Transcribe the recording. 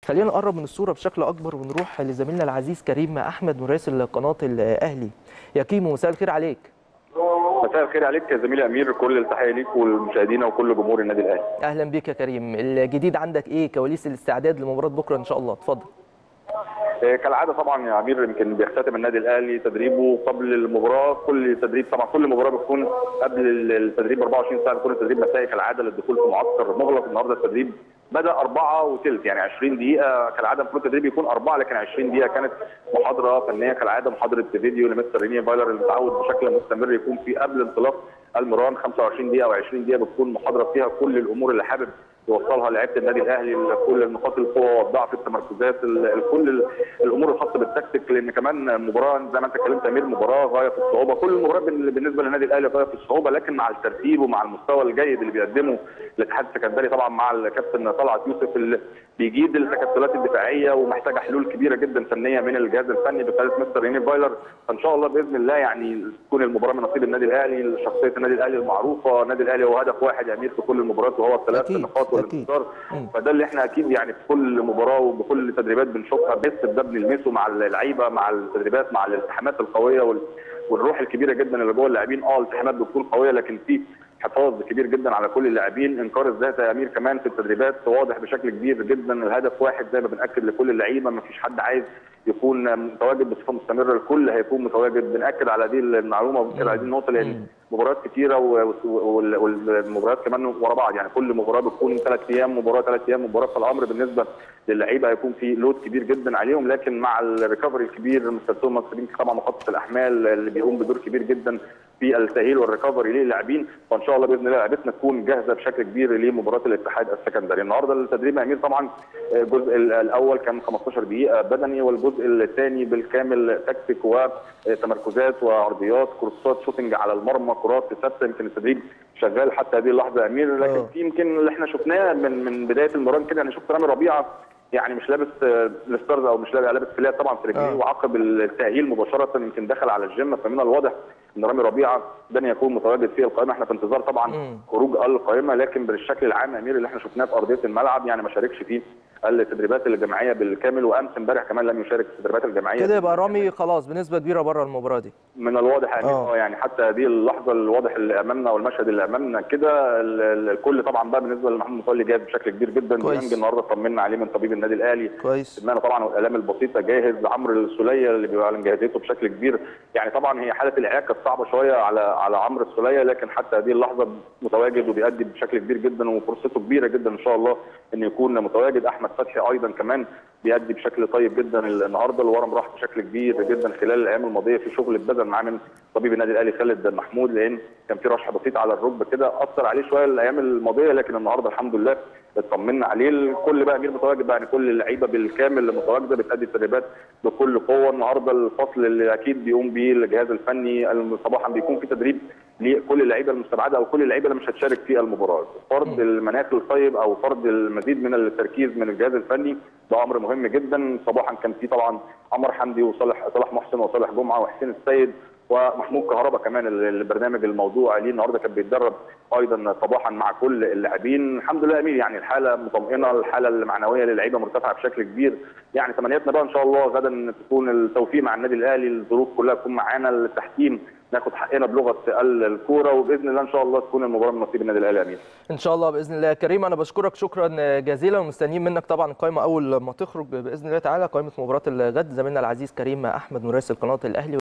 خلينا نقرب من الصوره بشكل اكبر ونروح لزميلنا العزيز كريم احمد مراسل قناه الاهلي يا كيمو مساء الخير عليك مساء الخير عليك يا زميلي امير كل التحيه ليك والمشاهدين وكل جمهور النادي الاهلي اهلا بيك يا كريم الجديد عندك ايه كواليس الاستعداد لمباراه بكره ان شاء الله اتفضل كالعاده طبعا يا امير يمكن بيختتم النادي الاهلي تدريبه قبل المباراه كل تدريب طبعا كل مباراه بتكون قبل التدريب 24 ساعه بيكون التدريب مسائي كالعاده للدخول في معسكر مغلق النهارده التدريب بدا أربعة وثلث يعني 20 دقيقة كالعادة المفروض التدريب يكون أربعة لكن 20 دقيقة كانت محاضرة فنية كالعادة محاضرة فيديو لمستر ريني فايلر المتعود بشكل مستمر يكون في قبل انطلاق المران 25 دقيقة أو 20 دقيقة بتكون محاضرة فيها كل الأمور اللي حابب يوصلها لعيبه النادي الاهلي كل نقاط القوه والضعف التمركزات كل الامور الخاصه بالتكتيك لان كمان مباراه زي ما انت اتكلمت امير مباراه غايه في الصعوبه كل المباريات بالنسبه للنادي الاهلي غايه في الصعوبه لكن مع الترتيب ومع المستوى الجيد اللي بيقدمه الاتحاد السكندري طبعا مع الكابتن طلعت يوسف اللي بيجيد التكتلات الدفاعيه ومحتاجه حلول كبيره جدا فنيه من الجهاز الفني بقياده مستر ريني فايلر فان شاء الله باذن الله يعني تكون المباراه من نصيب النادي الاهلي شخصيه النادي الاهلي المعروفه النادي الاهلي هو هدف واحد يا امير في كل المباريات وهو الثلاث نقاط والانتصار فده اللي احنا اكيد يعني في كل مباراه وبكل تدريبات بنشوفها بس ده بنلمسه مع اللعيبه مع التدريبات مع الالتحامات القويه وال... والروح الكبيره جدا اللي جوه اللاعبين اه التحامات بتكون قويه لكن في حفاظ كبير جدا على كل اللاعبين انكار الذات يا امير كمان في التدريبات واضح بشكل كبير جدا الهدف واحد زي ما بناكد لكل اللعيبه ما فيش حد عايز يكون متواجد بصفه مستمره الكل هيكون متواجد بناكد على دي المعلومه وبناكد على دي النقطه لان مباريات كتيره والمباريات كمان ورا بعض يعني كل مباراه بتكون ثلاث ايام مباراه ثلاث ايام مباراه فالامر بالنسبه للعيبه هيكون في لود كبير جدا عليهم لكن مع الريكفري الكبير مستر توماس طبعا مخطط الاحمال اللي بيقوم بدور كبير جدا في التاهيل والريكفري للاعبين فان شاء الله باذن الله لعبتنا تكون جاهزه بشكل كبير لمباراه الاتحاد السكندري النهارده التدريب يا امير طبعا الجزء الاول كان 15 دقيقه بدني والجزء الثاني بالكامل تكتيك وتمركزات وعرضيات كورسات شوتنج على المرمى كرات ثابته يمكن التدريب شغال حتى هذه اللحظه يا امير لكن في يمكن اللي احنا شفناه من من بدايه المران كده انا شفت رامي ربيعه يعني مش لابس الستارز او مش لابس فلات طبعا في رجليه وعقب التاهيل مباشره يمكن دخل على الجيم فمن الواضح ان رامي ربيعه لن يكون متواجد في القائمه احنا في انتظار طبعا مم. خروج القائمه لكن بالشكل العام امير اللي احنا شفناه في ارضيه الملعب يعني ما شاركش فيه التدريبات الجماعيه بالكامل وامس امبارح كمان لم يشارك في التدريبات الجماعيه كده يبقى رامي خلاص بنسبه كبيره بره المباراه دي من الواضح امير اه يعني حتى هذه اللحظه الواضح اللي امامنا والمشهد اللي امامنا كده الكل طبعا بقى بالنسبه لمحمد متولي جاهز بشكل كبير جدا ديانج النهارده طمنا عليه من طبيب النادي الاهلي كويس سمعنا طبعا والالام البسيطه جاهز عمرو السوليه اللي بيعلن جاهزيته بشكل كبير يعني طبعا هي حاله الاعاقه كانت صعبه شويه على على عمرو السوليه لكن حتى هذه اللحظه متواجد وبيأدي بشكل كبير جدا وفرصته كبيره جدا ان شاء الله انه يكون متواجد احمد فتحي ايضا كمان بيأدي بشكل طيب جدا النهارده الورم راح بشكل كبير جدا خلال الايام الماضيه في شغل اتبذل معاه من طبيب النادي الاهلي خالد محمود لان كان في رشح بسيط على الركبه كده اثر عليه شويه الايام الماضيه لكن النهارده الحمد لله اطمنا عليه الكل بقى امير متواجد بقى يعني كل اللعيبه بالكامل اللي متواجده بتأدي التدريبات بكل قوه النهارده الفصل اللي اكيد بيقوم بيه الجهاز الفني صباحا بيكون في تدريب لكل اللعيبه المستبعده او كل اللعيبه اللي مش هتشارك في المباراه فرض المناخ الطيب او فرض المزيد من التركيز من الجهاز الفني ده امر مهم جدا صباحا كان في طبعا عمر حمدي وصالح صالح محسن وصالح جمعه وحسين السيد ومحمود كهربا كمان البرنامج الموضوع ليه النهارده كان بيتدرب ايضا صباحا مع كل اللاعبين الحمد لله امير يعني الحاله مطمئنه الحاله المعنويه للعيبه مرتفعه بشكل كبير يعني تمنياتنا بقى ان شاء الله غدا تكون التوفيق مع النادي الاهلي الظروف كلها تكون معانا التحكيم ناخد حقنا بلغه الكوره وباذن الله ان شاء الله تكون المباراه من نصيب النادي الاهلي امين. ان شاء الله باذن الله كريم انا بشكرك شكرا جزيلا ومستنيين منك طبعا القائمه اول ما تخرج باذن الله تعالى قائمه مباراه الغد زميلنا العزيز كريم احمد مراسل قناه الاهلي